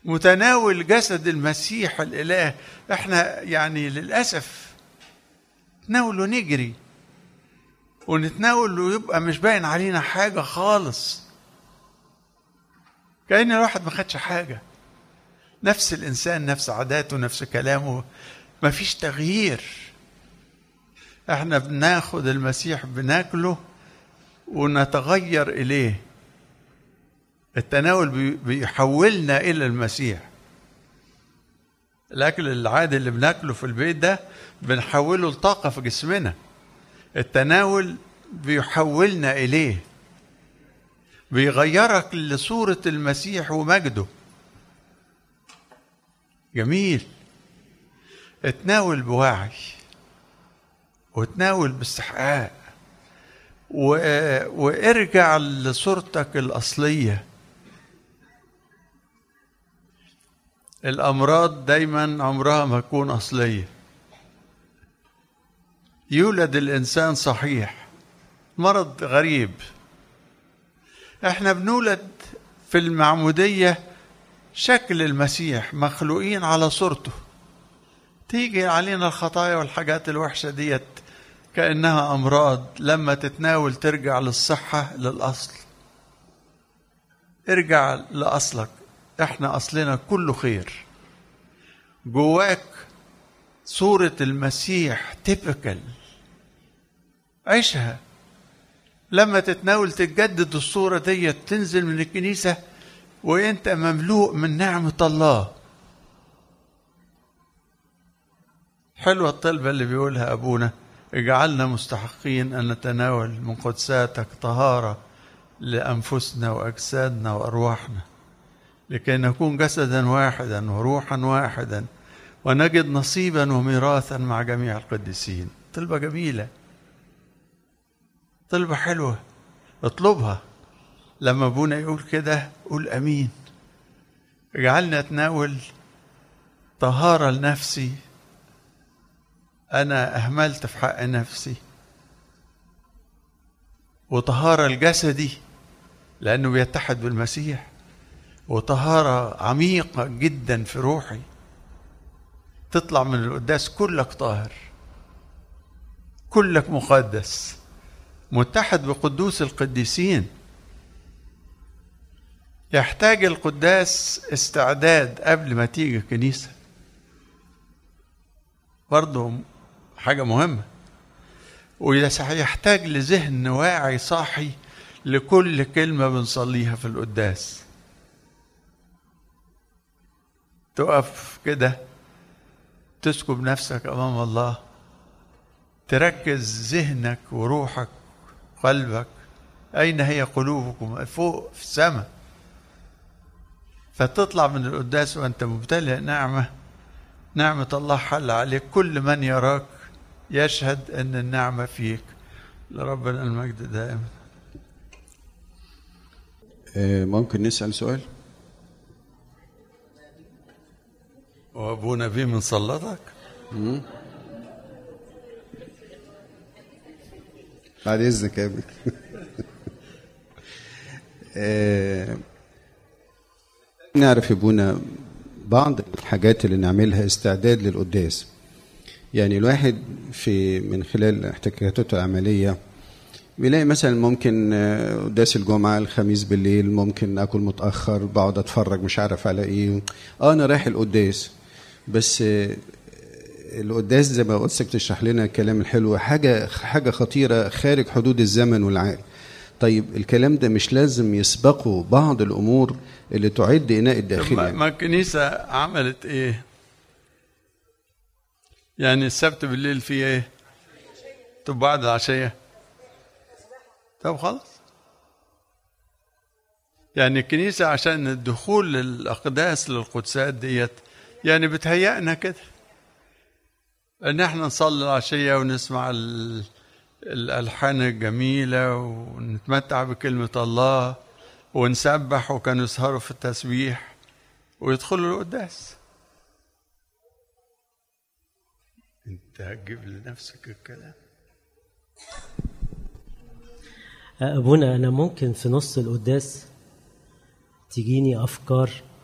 متناول جسد المسيح الاله احنا يعني للاسف نتناول ونجري ونتناول ويبقى مش باين علينا حاجه خالص كأن الواحد ما خدش حاجه نفس الانسان نفس عاداته نفس كلامه ما فيش تغيير احنا بناخد المسيح بناكله ونتغير اليه التناول بي- بيحولنا الى المسيح الاكل العادي اللي بناكله في البيت ده بنحوله لطاقه في جسمنا التناول بيحولنا اليه بيغيرك لصوره المسيح ومجده جميل اتناول بوعي وتناول باستحقاق و... وارجع لصورتك الأصلية الأمراض دايما عمرها ما تكون أصلية يولد الإنسان صحيح مرض غريب احنا بنولد في المعمودية شكل المسيح مخلوقين على صورته تيجي علينا الخطايا والحاجات الوحشة ديت كأنها أمراض لما تتناول ترجع للصحة للأصل ارجع لأصلك احنا أصلنا كله خير جواك صورة المسيح تيبكال عيشها لما تتناول تتجدد الصورة دي تنزل من الكنيسة وانت مملوء من نعمة الله حلوة الطلبة اللي بيقولها أبونا اجعلنا مستحقين أن نتناول من قدساتك طهارة لأنفسنا وأجسادنا وأرواحنا لكي نكون جسدا واحدا وروحا واحدا ونجد نصيبا وميراثا مع جميع القديسين طلبة جميلة طلبة حلوة اطلبها لما ابونا يقول كده قول امين اجعلني اتناول طهارة لنفسي انا اهملت في حق نفسي وطهارة لجسدي لانه بيتحد بالمسيح وطهارة عميقة جدا في روحي تطلع من القداس كلك طاهر كلك مقدس متحد بقدوس القديسين يحتاج القداس استعداد قبل ما تيجي الكنيسة برضه حاجة مهمة ويحتاج لذهن واعي صاحي لكل كلمة بنصليها في القداس تقف كده تسكب نفسك أمام الله تركز ذهنك وروحك قلبك أين هي قلوبكم فوق في السماء فتطلع من القداس وأنت ممتلئ نعمة نعمة الله حل عليك كل من يراك يشهد أن النعمة فيك لربنا المجد دائما آه، ممكن نسأل سؤال وأبونا بيه من صلاتك بعد إذنك يا ابني آه، نعرف يا ابونا بعض الحاجات اللي نعملها استعداد للقداس يعني الواحد في من خلال احتكاكاته العملية بيلاقي مثلا ممكن آه، قداس الجمعة الخميس بالليل ممكن أكل متأخر بقعد أتفرج مش عارف على إيه آه أنا رايح القداس بس آه، القداس زي ما قدسك بتشرح لنا الكلام الحلو حاجة حاجة خطيرة خارج حدود الزمن والعقل طيب الكلام ده مش لازم يسبقه بعض الأمور اللي تعد إناء الداخلي ما يعني. ما الكنيسة عملت إيه؟ يعني السبت بالليل في إيه؟ طب بعد العشية طب خلاص يعني الكنيسة عشان الدخول للأقداس للقدسات ديت يعني بتهيأنا كده ان احنا نصلي العشيه ونسمع ال- الالحان الجميله ونتمتع بكلمه الله ونسبح وكانوا يسهروا في التسبيح ويدخلوا القداس انت هتجيب لنفسك الكلام أبونا أنا ممكن في نص القداس تجيني أفكار